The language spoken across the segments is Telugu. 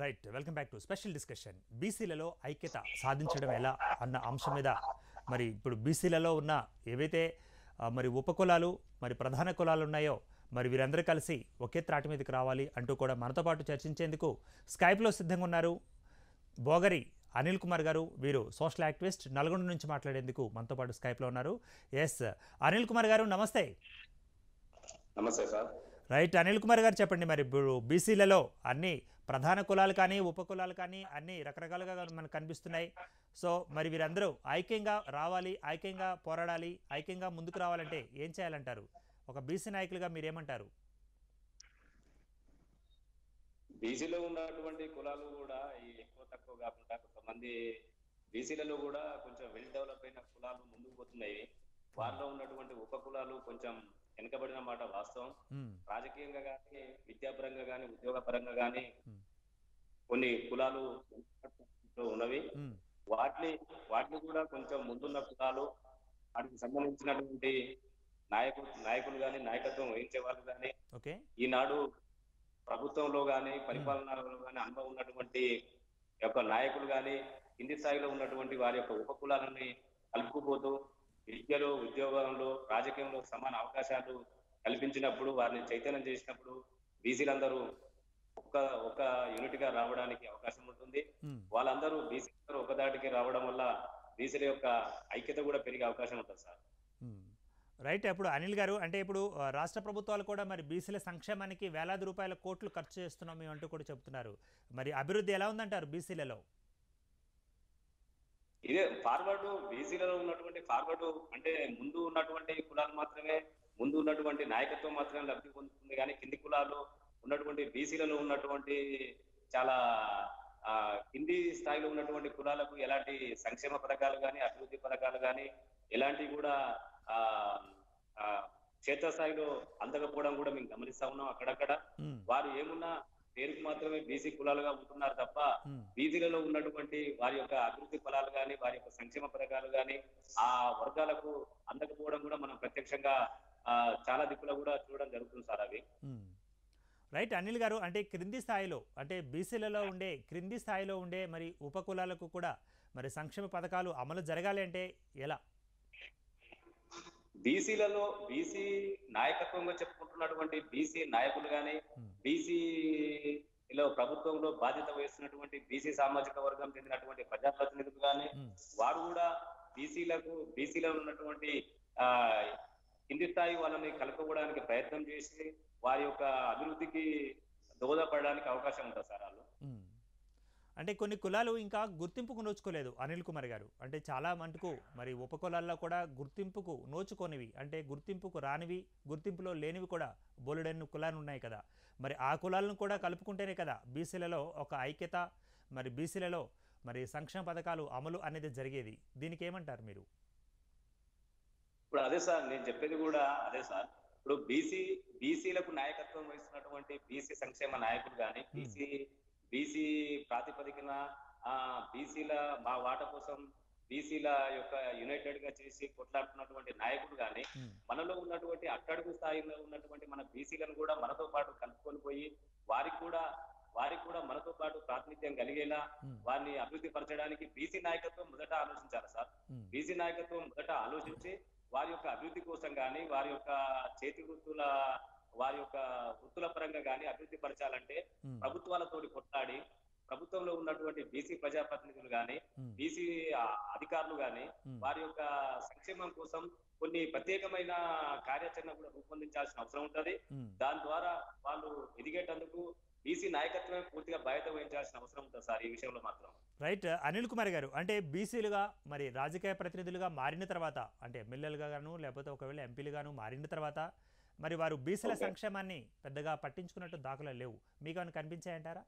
Right welcome back to special discussion బీసీలలో ఐక్యత సాధించడం ఎలా అన్న అంశం మీద మరి ఇప్పుడు బీసీలలో ఉన్న ఏవైతే ఆ, మరి ఉపకులాలు మరి ప్రధాన కులాలు ఉన్నాయో మరి వీరందరూ కలిసి ఒకే త్రాటి మీదకి రావాలి అంటూ కూడా మనతో పాటు చర్చించేందుకు స్కైప్లో సిద్ధంగా ఉన్నారు బోగరి అనిల్ కుమార్ గారు వీరు సోషల్ యాక్టివిస్ట్ నల్గొండ నుంచి మాట్లాడేందుకు మనతో పాటు స్కైప్లో ఉన్నారు ఎస్ అనిల్ కుమార్ గారు నమస్తే నమస్తే సార్ రైట్ అనిల్ కుమార్ గారు చెప్పండి మరి ఇప్పుడు బీసీలలో అన్ని ప్రధాన కులాలు కానీ ఉపకులాలు కానీ అన్ని రకరకాలుగా మనకు కనిపిస్తున్నాయి సో మరి వీరందరూ ఐక్యంగా రావాలి ఐక్యంగా పోరాడాలి ఐక్యంగా ముందుకు రావాలంటే ఏం చేయాలంటారు ఒక బీసీ నాయకులుగా మీరేమంటారు బీసీలో ఉన్నటువంటి కులాలు కూడా ఈ ఎక్కువ తక్కువ కాకుండా కొంతమంది బీసీలలో కూడా కొంచెం వెల్ డెవలప్ అయిన కులాలు ముందుకు పోతున్నాయి వారిలో ఉన్నటువంటి ఉప కులాలు కొంచెం వెనుకబడిన మాట వాస్తవం మ్మ్. రాజకీయంగా కానీ విద్యాపరంగా కానీ ఉద్యోగ పరంగా కానీ Hmm. కొన్ని కులాలు ఉన్నవి మ్మ్. వాటిని వాటిని కూడా కొంచెం ముందున్న కులాలు వాటికి సంబంధించినటువంటి నాయకులు నాయకులు కానీ నాయకత్వం వహించే వాళ్ళు కానీ ఓకే ఈనాడు ప్రభుత్వంలో కానీ పరిపాలనలో కానీ అనుభవం ఉన్నటువంటి యొక్క నాయకులు కానీ కింది స్థాయిలో ఉన్నటువంటి వారి యొక్క ఉపకులాలని కలుపుకుపోతూ విద్యలో ఉద్యోగంలో రాజకీయంలో సమాన అవకాశాలు కల్పించినప్పుడు వారిని చైతన్యం చేసినప్పుడు బీసీలందరూ ఒక ఒక యూనిట్ గా రావడానికి అవకాశం ఉంటుంది మ్మ్. వాళ్ళందరూ బీసీ ఒక దాటికి రావడం వల్ల బీసీల యొక్క ఐక్యత కూడా పెరిగే అవకాశం ఉంటుంది సార్ మ్మ్. రైట్ ఇప్పుడు అనిల్ గారు అంటే ఇప్పుడు ఆ, రాష్ట్ర ప్రభుత్వాలు కూడా మరి బీసీల సంక్షేమానికి వేలాది రూపాయల కోట్లు ఖర్చు చేస్తున్నాం మేము అంటూ కూడా చెప్తున్నారు మరి అభివృద్ధి ఎలా ఉందంటారు బీసీలలో ఇదే ఫార్వర్డ్ బీసీలలో ఉన్నటువంటి ఫార్వర్డ్ అంటే ముందు ఉన్నటువంటి కులాలు మాత్రమే ముందు ఉన్నటువంటి నాయకత్వం మాత్రమే లబ్ధి పొందుతుంది కానీ కింది కులాలు ఉన్నటువంటి బీసీలలో ఉన్నటువంటి చాలా ఆ కింది స్థాయిలో ఉన్నటువంటి కులాలకు ఎలాంటి సంక్షేమ పథకాలు కానీ అభివృద్ధి పథకాలు కానీ ఎలాంటి కూడా ఆ ఆ, క్షేత్రస్థాయిలో అందకపోవడం కూడా మేము గమనిస్తా ఉన్నాం అక్కడక్కడ మ్మ్. వారు ఏమున్నా పేరుకు మాత్రమే బీసీ కులాలుగా ఉంటున్నారు తప్ప మ్మ్. బీసీలలో ఉన్నటువంటి వారి యొక్క అభివృద్ధి ఫలాలు కానీ వారి యొక్క సంక్షేమ పథకాలు కానీ ఆ వర్గాలకు అందకపోవడం కూడా మనం ప్రత్యక్షంగా ఆ, చాలా దిక్కులో కూడా చూడడం జరుగుతుంది సార్ అవి మ్మ్. రైట్ అనిల్ గారు అంటే క్రింది స్థాయిలో అంటే బీసీలలో ఉండే క్రింది స్థాయిలో ఉండే మరి ఉపకులాలకు కూడా మరి సంక్షేమ పథకాలు అమలు జరగాలి అంటే ఎలా బీసీలలో బీసీ నాయకత్వంగా చెప్పుకుంటున్నటువంటి బీసీ నాయకులు కానీ మ్మ్. బీసీలో ప్రభుత్వంలో బాధ్యత వహిస్తున్నటువంటి బీసీ సామాజిక వర్గం చెందినటువంటి ప్రజాప్రతినిధులు కానీ మ్మ్. వారు కూడా బీసీలకు బీసీలో ఉన్నటువంటి ఆ కింది స్థాయి వాళ్ళని కలుపుకోవడానికి ప్రయత్నం చేసి వారి యొక్క అభివృద్ధికి దోహదపడడానికి అవకాశం ఉంటుంది సార్ వాళ్ళు మ్మ్. అంటే కొన్ని కులాలు ఇంకా గుర్తింపుకు నోచుకోలేదు అనిల్ కుమార్ గారు అంటే చాలా మటుకు మరి ఉపకులాల్లో కూడా గుర్తింపుకు నోచుకోనివి అంటే గుర్తింపుకు రానివి గుర్తింపులో లేనివి కూడా బోలెడన్ని కులాలు ఉన్నాయి కదా మరి ఆ కులాలను కూడా కలుపుకుంటేనే కదా బీసీలలో ఒక ఐక్యత మరి బీసీలలో మరి సంక్షేమ పథకాలు అమలు అనేది జరిగేది దీనికి ఏమంటారు మీరు ఇప్పుడు అదే సార్ నేను చెప్పేది కూడా అదే సార్ ఇప్పుడు బీసీ బీసీలకు నాయకత్వం వహిస్తున్నటువంటి బీసీ సంక్షేమ నాయకులు కానీ బీసీ బీసీ ప్రాతిపదికన ఆ బీసీల మా వాట కోసం బీసీల యొక్క యునైటెడ్ గా చేసి కొట్లాడుతున్నటువంటి నాయకులు కానీ మ్మ్. మనలో ఉన్నటువంటి అట్టడుగు స్థాయిలో ఉన్నటువంటి మన బీసీలను కూడా మనతో పాటు కలుపుకొని పోయి వారికి కూడా వారికి కూడా మనతో పాటు ప్రాతినిధ్యం కలిగేలా మ్మ్. వారిని అభివృద్ధి పరచడానికి బీసీ నాయకత్వం మొదట ఆలోచించాలి సార్ మ్మ్. బీసీ నాయకత్వం మొదట ఆలోచించి వారి యొక్క అభివృద్ధి కోసం కానీ వారి యొక్క చేతి వృత్తుల వారి యొక్క వృత్తుల పరంగా కానీ అభివృద్ధి పరచాలంటే మ్మ్. ప్రభుత్వాలతోటి కొట్లాడి ప్రభుత్వంలో ఉన్నటువంటి బీసీ ప్రజాప్రతినిధులు కానీ మ్మ్. బీసీ అధికారులు కానీ మ్మ్. వారి యొక్క సంక్షేమం కోసం కొన్ని ప్రత్యేకమైన కార్యాచరణ కూడా రూపొందించాల్సిన అవసరం ఉంటది మ్మ్. దాని ద్వారా వాళ్ళు ఎదిగేటందుకు బీసీ నాయకత్వమే పూర్తిగా బాధ్యత వహించాల్సిన అవసరం ఉంటుంది సార్ ఈ విషయంలో మాత్రం రైట్ అనిల్ కుమార్ గారు అంటే బీసీలుగా మరి రాజకీయ ప్రతినిధులుగా మారిన తర్వాత అంటే ఎమ్మెల్యేలుగా గాను లేకపోతే ఒకవేళ ఎంపీలుగాను మారిన తర్వాత మరి వారు బీసీల Okay. సంక్షేమాన్ని పెద్దగా పట్టించుకున్నట్టు దాఖలు లేవు మీకు ఏమైనా కనిపించాయంటారా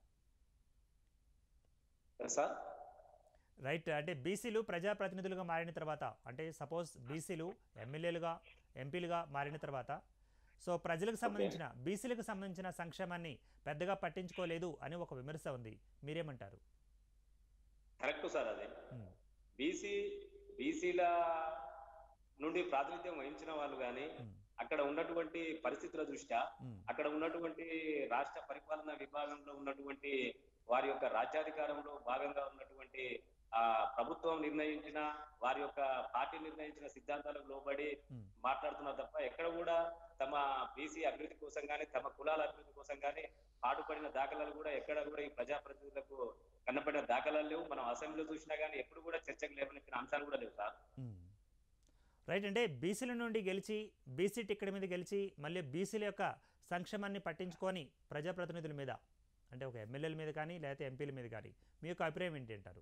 సార్ రైట్ అంటే బీసీలు ప్రజాప్రతినిధులుగా మారిన తర్వాత అంటే సపోజ్ బీసీలు ఎమ్మెల్యేలుగా ఎంపీలుగా మారిన తర్వాత సో ప్రజలకు సంబంధించిన బీసీలకు సంబంధించిన సంక్షేమాన్ని పెద్దగా పట్టించుకోలేదు అని ఒక విమర్శ ఉంది మీరేమంటారు కరెక్ట్ సార్ అది మ్మ్. బీసీ బీసీల నుండి ప్రాతినిధ్యం వహించిన వాళ్ళు కానీ మ్మ్. అక్కడ ఉన్నటువంటి పరిస్థితుల దృష్ట్యా మ్మ్. అక్కడ ఉన్నటువంటి రాష్ట్ర పరిపాలన విభాగంలో ఉన్నటువంటి వారి యొక్క రాజ్యాధికారంలో భాగంగా ఉన్నటువంటి ఆ ప్రభుత్వం నిర్ణయించిన వారి యొక్క పార్టీ నిర్ణయించిన సిద్ధాంతాలకు లోబడి ఉమ్, మాట్లాడుతున్నారు తప్ప ఎక్కడ కూడా తమ బీసీ అభివృద్ధి కోసం కానీ తమ కులాల అభివృద్ధి కోసం కానీ పాటుపడిన దాఖలాలు కూడా ఎక్కడ కూడా ఈ ప్రజాప్రతినిధులకు కనపడిన దాఖలాలు లేవు మనం అసెంబ్లీలో చూసినా కానీ ఎప్పుడు కూడా చర్చకు లేవనెత్తిన అంశాలు కూడా లేవు సార్ ఉమ్. రైట్ అంటే బీసీల నుండి గెలిచి బీసీ టికెట్ మీద గెలిచి మళ్ళీ బీసీల యొక్క సంక్షేమాన్ని పట్టించుకొని ప్రజాప్రతినిధుల మీద అంటే ఒక ఎమ్మెల్యేల మీద కానీ లేకపోతే ఎంపీల మీద కానీ మీ యొక్క అభిప్రాయం ఏంటి అంటారు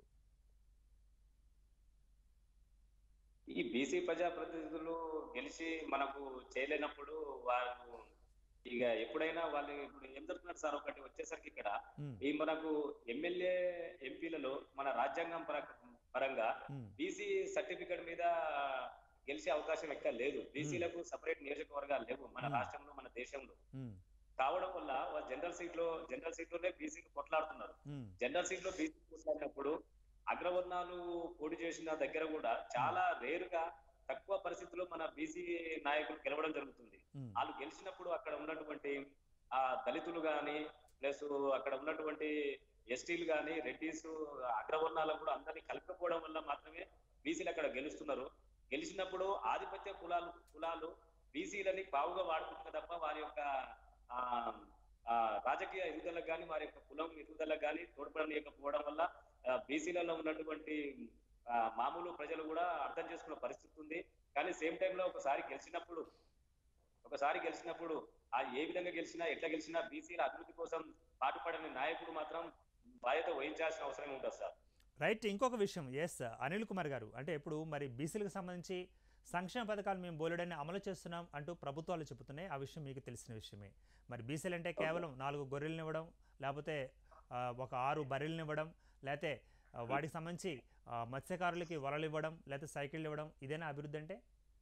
ఈ బీసీ ప్రజాప్రతినిధులు గెలిచి మనకు చేయలేనప్పుడు వారు ఇక ఎప్పుడైనా వాళ్ళు ఇప్పుడు ఏం జరుగుతున్నారు సార్ ఒకటి వచ్చేసరికి ఇక్కడ ఉమ్, ఈ మనకు ఎమ్మెల్యే ఎంపీలలో మన రాజ్యాంగం పర- పరంగా ఉమ్, బీసీ సర్టిఫికెట్ మీద గెలిచే అవకాశం ఎక్కడ లేదు బీసీలకు సపరేట్ నియోజకవర్గాలు లేవు మన Hmm. రాష్ట్రంలో మన దేశంలో ఉమ్, కావడం వల్ల వాళ్ళు జనరల్ సీట్ లో జనరల్ సీట్ లోనే బీసీకి కొట్లాడుతున్నారు ఉమ్, జనరల్ సీట్ లో బీసీ కొట్లాడినప్పుడు అగ్రవర్ణాలు పోటీ చేసిన దగ్గర కూడా చాలా రేరుగా తక్కువ పరిస్థితుల్లో మన బీసీ నాయకులు గెలవడం జరుగుతుంది ఉమ్, వాళ్ళు గెలిచినప్పుడు అక్కడ ఉన్నటువంటి ఆ దళితులు గాని ప్లస్ అక్కడ ఉన్నటువంటి ఎస్టీలు గాని రెడ్డిస్ అగ్రవర్ణాలు కూడా అందరినీ కలుపుకోవడం వల్ల మాత్రమే బీసీలు అక్కడ గెలుస్తున్నారు గెలిచినప్పుడు ఆధిపత్య కులాలు కులాలు బీసీలని పావుగా వాడుకుంటున్నారు తప్ప వారి యొక్క ఆ ఆ రాజకీయ ఎదుగుదలకు కానీ వారి యొక్క కులం ఎదుగుదలకు కానీ తోడ్పడలేకపోవడం వల్ల బీసీలలో ఉన్నటువంటి ఆ, మామూలు ప్రజలు కూడా అర్థం చేసుకున్న పరిస్థితి ఉంది కానీ సేమ్ టైంలో ఒకసారి గెలిచినప్పుడు ఒకసారి గెలిచినప్పుడు ఆ ఏ విధంగా గెలిచినా ఎట్లా గెలిచినా బీసీల అభివృద్ధి కోసం పాటుపడని నాయకుడు మాత్రం బాధ్యత వహించాల్సిన అవసరం ఉంటుంది సార్ రైట్ ఇంకొక విషయం ఎస్ అనిల్ కుమార్ గారు అంటే ఇప్పుడు మరి బీసీలకు సంబంధించి సంక్షేమ పథకాలు మేము బోలెడని అమలు చేస్తున్నాం అంటూ ప్రభుత్వాలు చెబుతున్నాయి ఆ విషయం మీకు తెలిసిన విషయమే మరి బీసీలు అంటే కేవలం నాలుగు గొర్రెలను ఇవ్వడం లేకపోతే ఆ, ఒక ఆరు బర్రెలను ఇవ్వడం లేకపోతే ఆ, వాటికి సంబంధించి ఆ, మత్స్యకారులకి వలలు ఇవ్వడం లేకపోతే సైకిళ్ళు ఇవ్వడం ఇదేనా అభివృద్ధి అంటే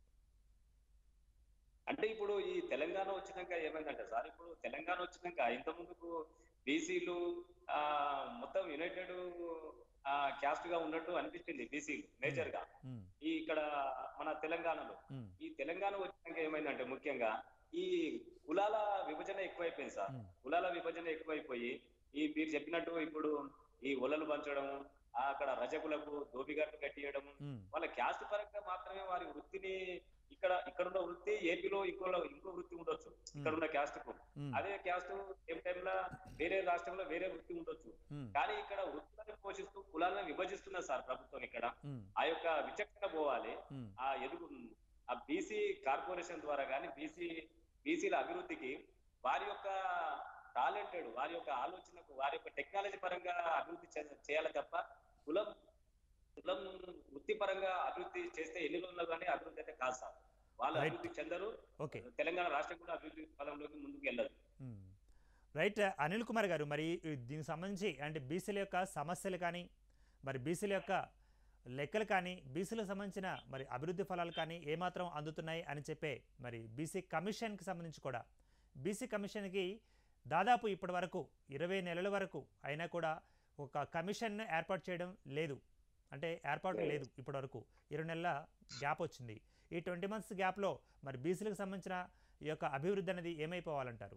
అంటే ఇప్పుడు ఈ తెలంగాణ వచ్చినాక ఏమైందంటే సార్ ఇప్పుడు తెలంగాణ వచ్చినాక ఇంత ముందుకు బీసీలు ఆ మొత్తం యునైటెడ్ ఆ క్యాస్ట్ గా ఉన్నట్టు అనిపించింది బీసీలు మేజర్ గా ఉమ్, ఈ ఇక్కడ మన తెలంగాణలో ఉమ్, ఈ తెలంగాణ వచ్చినాక ఏమైందంటే ముఖ్యంగా ఈ కులాల విభజన ఎక్కువైపోయింది సార్ ఉమ్, కులాల విభజన ఎక్కువైపోయి ఈ మీరు చెప్పినట్టు ఇప్పుడు ఈ ఒలలు పంచడం ఆ అక్కడ రజకులకు దోపిగట్టు కట్టియడం ఉమ్, వాళ్ళ క్యాస్ట్ పరంగా మాత్రమే వారి వృత్తిని ఇక్కడ ఇక్కడ ఉన్న వృత్తి ఏపీలో ఇంకో ఇంకో వృత్తి ఉండొచ్చు ఇక్కడ ఉన్న క్యాస్ట్ కు ఉమ్, అదే క్యాస్ట్ సేమ్ టైమ్ లో వేరే రాష్ట్రంలో వేరే వృత్తి ఉండొచ్చు ఉమ్, కానీ ఇక్కడ వృత్తులను పోషిస్తూ కులాలను విభజిస్తున్నారు సార్ ప్రభుత్వం ఇక్కడ ఉమ్, ఆ యొక్క విచక్షణ పోవాలి ఉమ్, ఆ ఎదుగు ఆ బీసీ కార్పొరేషన్ ద్వారా కానీ బీసీ బీసీల అభివృద్ధికి వారి యొక్క టాలెంటెడ్ వారి యొక్క ఆలోచనకు వారి యొక్క టెక్నాలజీ పరంగా అభివృద్ధి చే- చేయాలి తప్ప కులం కులం వృత్తిపరంగా అభివృద్ధి చేస్తే ఎన్ని రోజుల్లో కానీ అభివృద్ధి అయితే కాదు సార్ వాళ్ళు Right. అభివృద్ధి చెందరు ఓకే తెలంగాణ రాష్ట్రం కూడా అభివృద్ధి ఫలంలోకి ముందుకు వెళ్ళదు మ్మ్. రైట్ అనిల్ కుమార్ గారు మరి ఈ దీనికి సంబంధించి అంటే బీసీల యొక్క సమస్యలు కానీ మరి బీసీల యొక్క లెక్కలు కానీ బీసీలకు సంబంధించిన మరి అభివృద్ధి ఫలాలు కానీ ఏమాత్రం అందుతున్నాయి అని చెప్పే మరి బీసీ కమిషన్కి సంబంధించి కూడా బీసీ కమిషన్కి దాదాపు ఇప్పటి వరకు ఇరవై నెలల వరకు అయినా కూడా ఒక కమిషన్ను ఏర్పాటు చేయడం లేదు అంటే ఏర్పాటు లేదు ఇప్పటి వరకు ఇరవై నెలల గ్యాప్ వచ్చింది ఈ ట్వంటీ మంత్స్ గ్యాప్లో మరి బీసీలకు సంబంధించిన ఈ యొక్క అభివృద్ధి అనేది ఏమైపోవాలంటారు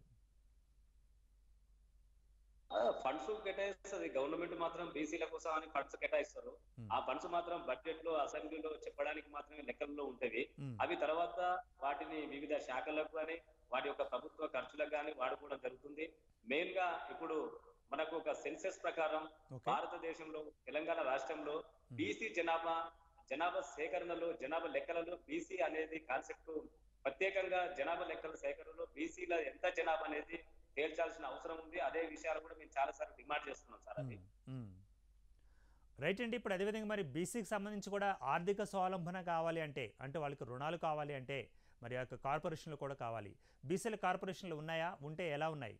ఫండ్స్ కేటాయిస్తుంది గవర్నమెంట్ మాత్రం బీసీల కోసం అని ఫండ్స్ కేటాయిస్తారు Hmm. ఆ ఫండ్స్ మాత్రం బడ్జెట్ లో అసెంబ్లీలో చెప్పడానికి మాత్రమే లెక్కల్లో ఉంటవి మ్మ్. అవి తర్వాత వాటిని వివిధ శాఖలకు కానీ వాటి యొక్క ప్రభుత్వ ఖర్చులకు కానీ వాడుకోవడం జరుగుతుంది మెయిన్ గా ఇప్పుడు మనకు ఒక సెన్సెస్ ప్రకారం ఓకే భారతదేశంలో తెలంగాణ రాష్ట్రంలో బీసీ జనాభా జనాభా సేకరణలో జనాభా లెక్కలలో బీసీ అనేది కాన్సెప్ట్ ప్రత్యేకంగా జనాభా లెక్కల సేకరణలో బీసీల ఎంత జనాభా అనేది తేల్చాల్సిన అవసరం ఉంది అదే విషయాలు కూడా మేము చాలా సార్లు డిమాండ్ చేస్తున్నాం సార్ అది మ్మ్. మ్మ్. రైట్ అండి ఇప్పుడు అదేవిధంగా మరి బీసీకి సంబంధించి కూడా ఆర్థిక స్వావలంబన కావాలి అంటే అంటే వాళ్ళకి రుణాలు కావాలి అంటే మరి ఆ యొక్క కార్పొరేషన్లు కూడా కావాలి బీసీల కార్పొరేషన్లు ఉన్నాయా ఉంటే ఎలా ఉన్నాయి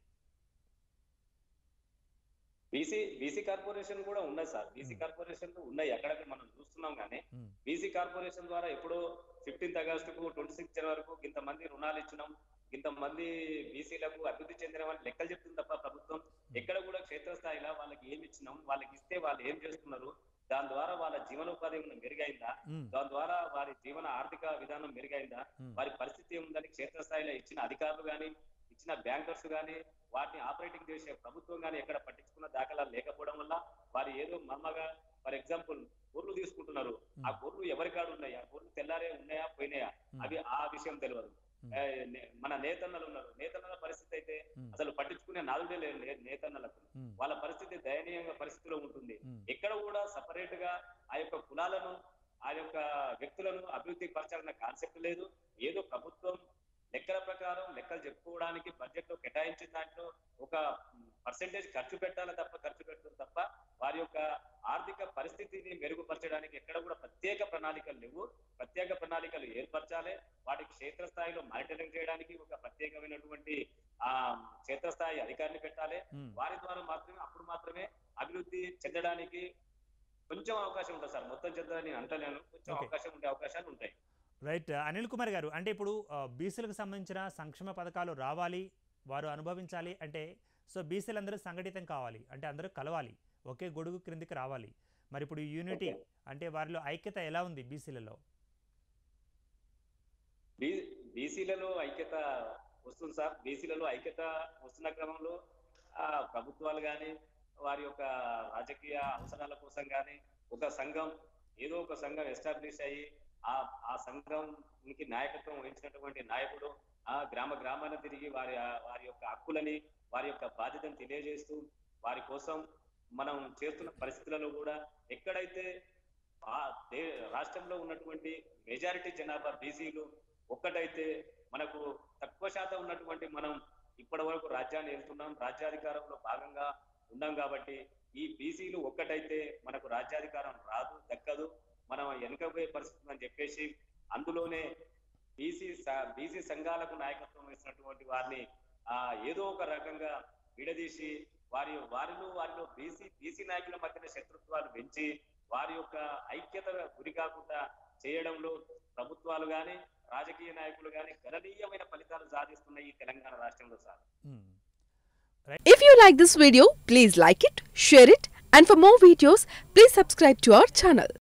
బీసీ బీసీ కార్పొరేషన్ కూడా ఉన్నాయి సార్ బీసీ Hmm. కార్పొరేషన్ ఉన్నాయి అక్కడక్కడ మనం చూస్తున్నాం కానీ మ్మ్. బీసీ కార్పొరేషన్ ద్వారా ఎప్పుడో ఫిఫ్టీన్త్ ఆగస్టుకు ట్వంటీ సిక్స్ జనవరి వరకు ఇంతమంది రుణాలు ఇచ్చినాం ఇంతమంది బీసీలకు అభివృద్ధి చెందిన వాళ్ళు లెక్కలు చెప్తుంది తప్ప ప్రభుత్వం ఎక్కడ కూడా క్షేత్రస్థాయిలో వాళ్ళకి ఏమి ఇచ్చినాం వాళ్ళకి ఇస్తే వాళ్ళు ఏం చేస్తున్నారు దాని ద్వారా వాళ్ళ జీవనోపాధి ఏమైనా మెరుగైందా మ్మ్. దాని ద్వారా వారి జీవన ఆర్థిక విధానం మెరుగైందా మ్మ్. వారి పరిస్థితి ఏముందని క్షేత్రస్థాయిలో ఇచ్చిన అధికారులు కానీ ఇచ్చిన బ్యాంకర్స్ కానీ వాటిని ఆపరేటింగ్ చేసే ప్రభుత్వం కానీ ఎక్కడ పట్టించుకున్న దాఖలా లేకపోవడం వల్ల వారు ఏదో మమ్మగా ఫర్ ఎగ్జాంపుల్ గొర్రెలు తీసుకుంటున్నారు ఆ గొర్రెలు ఎవరి కాడు ఉన్నాయి ఆ గొర్రెలు తెల్లారే ఉన్నాయా పోయినాయా అవి ఆ విషయం తెలియదు Hmm. ఏ, నే- మన నేతన్నలు ఉన్నారు నేతన్నల పరిస్థితి అయితే Hmm. అసలు పట్టించుకునే నాదుడే లేరు నే- నేతన్నలకు ఉమ్, వాళ్ళ పరిస్థితి దయనీయంగా పరిస్థితిలో ఉంటుంది ఉమ్, ఎక్కడ కూడా సపరేట్ గా ఆ యొక్క కులాలను ఆ యొక్క వ్యక్తులను అభివృద్ధి పరచాలన్న కాన్సెప్ట్ లేదు ఏదో ప్రభుత్వం లెక్కల ప్రకారం లెక్కలు చెప్పుకోవడానికి బడ్జెట్ లో కేటాయించిన దాంట్లో ఒక పర్సెంటేజ్ ఖర్చు పెట్టాలి తప్ప ఖర్చు పెట్టడం తప్ప వారి యొక్క ఆర్థిక పరిస్థితిని మెరుగుపరచడానికి ఎక్కడ కూడా ప్రత్యేక ప్రణాళికలు లేవు ప్రత్యేక ప్రణాళికలు ఏర్పరచాలి వాటికి క్షేత్రస్థాయిలో మానిటరింగ్ చేయడానికి ఒక ప్రత్యేకమైనటువంటి ఆ క్షేత్రస్థాయి అధికారిని పెట్టాలి ఉమ్. వారి ద్వారా మాత్రమే అప్పుడు మాత్రమే అభివృద్ధి చెందడానికి కొంచెం అవకాశం ఉంటుంది సార్ మొత్తం చెందని నేను అంటలేను కొంచెం Okay. అవకాశం ఉండే అవకాశాలు ఉంటాయి రైట్ అనిల్ కుమార్ గారు అంటే ఇప్పుడు బీసీలకు సంబంధించిన సంక్షేమ పథకాలు రావాలి వారు అనుభవించాలి అంటే సో బీసీలందరూ సంఘటితం కావాలి అంటే అందరూ కలవాలి ఒకే గొడుగు క్రిందికి రావాలి మరి ఇప్పుడు యూనిటీ Okay. అంటే వారిలో ఐక్యత ఎలా ఉంది బీసీలలో బీ బీసీలలో ఐక్యత వస్తుంది సార్ బీసీలలో ఐక్యత వస్తున్న క్రమంలో ఆ ప్రభుత్వాలు కానీ వారి యొక్క రాజకీయ అవసరాల కోసం కానీ ఒక సంఘం ఏదో ఒక సంఘం ఎస్టాబ్లిష్ అయ్యి ఆ ఆ సంఘంకి నాయకత్వం వహించినటువంటి నాయకుడు ఆ గ్రామ గ్రామాన తిరిగి వారి వారి యొక్క హక్కులని వారి యొక్క బాధ్యతను తెలియజేస్తూ వారి కోసం మనం చేస్తున్న పరిస్థితులలో కూడా ఎక్కడైతే ఆ దే రాష్ట్రంలో ఉన్నటువంటి మెజారిటీ జనాభా బీసీలు ఒక్కటైతే మనకు తక్కువ శాతం ఉన్నటువంటి మనం ఇప్పటి వరకు రాజ్యాన్ని వెళ్తున్నాం రాజ్యాధికారంలో భాగంగా ఉన్నాం కాబట్టి ఈ బీసీలు ఒక్కటైతే మనకు రాజ్యాధికారం రాదు దక్కదు మనం వెనకపోయే పరిస్థితి అని చెప్పేసి అందులోనే బీసీ బీసీ సంఘాలకు నాయకత్వం వేసినటువంటి వారిని ఆ ఏదో ఒక రకంగా విడదీసి వారి వారిలో వారిలో బీసీ బీసీ నాయకుల మధ్యన శత్రుత్వాలు పెంచి వారి యొక్క ఐక్యత గురి కాకుండా చేయడంలో ప్రభుత్వాలు గాని రాజకీయ నాయకులు గాని గణనీయమైన ఫలితాలు సాధిస్తున్నాయి ఈ తెలంగాణ రాష్ట్రంలో సార్ ఉమ్. If you like this video, please like it, share it, and for more videos, please subscribe to our channel.